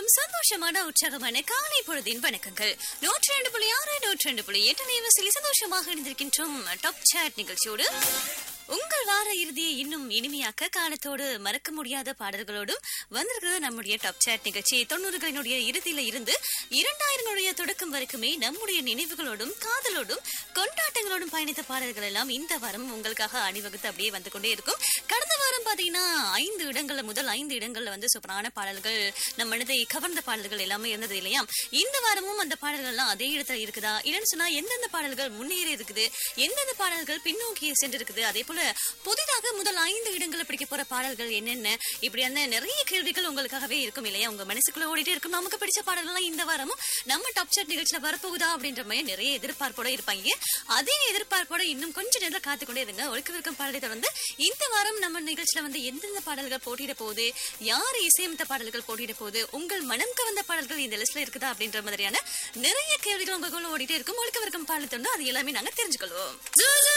அனைவருக்கும் சந்தோஷமான உற்சாகமான காலை பொழுதின் வணக்கங்கள் நூற்றி ரெண்டு புள்ளி ஆறு நூற்றி ரெண்டு புள்ளி எட்டு நேவசிலி சந்தோஷமாக இணைந்திருக்கின்றோம் டாப் சாட் நிகழ்ச்சியோடு உங்கள் வார இறுதியை இன்னும் இனிமையாக்க காலத்தோடு மறக்க முடியாத பாடல்களோடும் வந்திருக்கிறது நம்முடைய டாப் சாட் நிகழ்ச்சி தொண்ணூறுகளினுடைய இறுதியில இருந்து இரண்டாயிரனுடைய தொடக்கம் வரைக்குமே நம்முடைய நினைவுகளோடும் காதலோடும் கொண்டாட்டங்களோடும் பயணித்த பாடல்கள் எல்லாம் இந்த வாரம் உங்களுக்காக அணிவகுத்து அப்படியே வந்து கொண்டே இருக்கும் கடந்த வாரம் பாத்தீங்கன்னா ஐந்து இடங்கள்ல முதல் ஐந்து இடங்கள்ல வந்து சூப்பரான பாடல்கள் நம் மனதை கவர்ந்த பாடல்கள் எல்லாமே இருந்தது இல்லையா இந்த வாரமும் அந்த பாடல்கள்லாம் அதே இடத்துல இருக்குதா இல்லைன்னு சொன்னா எந்தெந்த பாடல்கள் முன்னேறி இருக்குது எந்தெந்த பாடல்கள் பின்னோக்கி சென்றிருக்குது அதே போல புதிதாக முதல் ஐந்து இடங்களை பிடிக்க போற பாடல்கள் என்னென்ன இப்படியான நிறைய கேள்விகள் உங்களுக்காகவே இருக்கும் இல்லையா உங்க மனசுக்குள்ள ஓடிட்டே இருக்கும் நமக்கு பிடிச்ச பாடல்கள்லாம் இந்த வாரமும் நம்ம டாப் சாட் நிகழ்ச்சியில வரப்போகுதா அப்படின்ற மாதிரி நிறைய எதிர்பார்ப்போட இருப்பாங்க அதே எதிர்பார்ப்போட இன்னும் கொஞ்ச நேரம் காத்துக்கொண்டே இருங்க ஒழுக்கவிருக்கும் பாடலை தொடர்ந்து இந்த வாரம் நம்ம நிகழ்ச்சியில வந்து எந்தெந்த பாடல்கள் போட்டியிட போகுது யார் இசையமைத்த பாடல்கள் போட்டியிட போகுது உங்கள் மனம் கவர்ந்த பாடல்கள் இந்த லிஸ்ட்ல இருக்குதா அப்படின்ற மாதிரியான நிறைய கேள்விகள் உங்களுக்குள்ள ஓடிட்டே இருக்கும் ஒழுக்கவிருக்கும் பாடலை தொடர்ந்து அது எல்லாமே நாங்க தெரிஞ்சுக்கொள்வோம்